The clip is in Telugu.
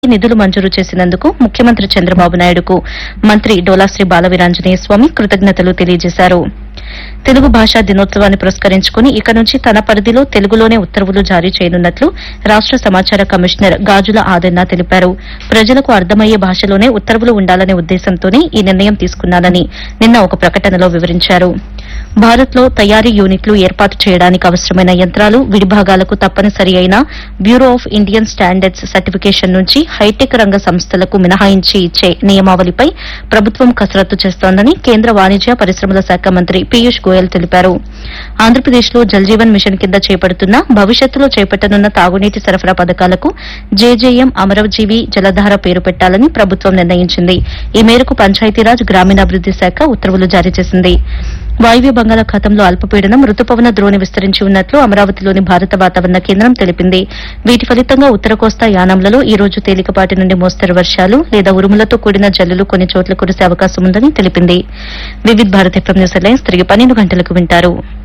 నిధులు మంజూరు చేసినందుకు ముఖ్యమంత్రి చంద్రబాబు నాయుడుకు మంత్రి డోలాశ్రీ బాలవీరాంజనేయ స్వామి కృతజ్ఞతలు తెలియజేశారు తెలుగు భాషా దినోత్సవాన్ని పురస్కరించుకుని ఇక నుంచి తన పరిధిలో తెలుగులోనే ఉత్తర్వులు జారీ చేయనున్నట్లు రాష్ట సమాచార కమిషనర్ గాజుల ఆదన్న తెలిపారు ప్రజలకు అర్థమయ్యే భాషలోనే ఉత్తర్వులు ఉండాలనే ఉద్దేశంతోనే ఈ నిర్ణయం తీసుకున్నానని నిన్న ఒక ప్రకటనలో వివరించారు భారత్లో తయారీ యూనిట్లు ఏర్పాటు చేయడానికి అవసరమైన యంత్రాలు విడిభాగాలకు తప్పనిసరి అయిన bureau of Indian standards certification నుంచి హైటెక్ రంగ సంస్థలకు మినహాయించి ఇచ్చే నియమావళిపై ప్రభుత్వం కసరత్తు చేస్తోందని కేంద్ర వాణిజ్య పరిశ్రమల శాఖ మంత్రి పీయూష్ గోయల్ తెలిపారు ఆంధ్రప్రదేశ్లో జల్జీవన్ మిషన్ కింద చేపడుతున్న భవిష్యత్తులో చేపట్టనున్న తాగునీటి సరఫరా పథకాలకు జేజేఎం అమరజీవి జలధార పేరు పెట్టాలని ప్రభుత్వం నిర్ణయించింది ఈ మేరకు పంచాయతీరాజ్ గ్రామీణాభివృద్ది శాఖ ఉత్తర్వులు జారీ చేసింది వాయువ్య బంగాళాఖాతంలో అల్పపీడనం రుతుపవన ద్రోణి విస్తరించి ఉన్నట్లు అమరావతిలోని భారత వాతావరణ కేంద్రం తెలిపింది వీటి ఫలితంగా ఉత్తర కోస్తా యానాంలలో ఈ రోజు తేలికపాటి నుండి మోస్తరు వర్షాలు లేదా ఉరుములతో కూడిన జల్లులు కొన్ని చోట్ల కురిసే అవకాశం ఉందని తెలిపింది Vividh Bharati FM news lines తిరిగి పన్నెండు గంటలకు వింటారు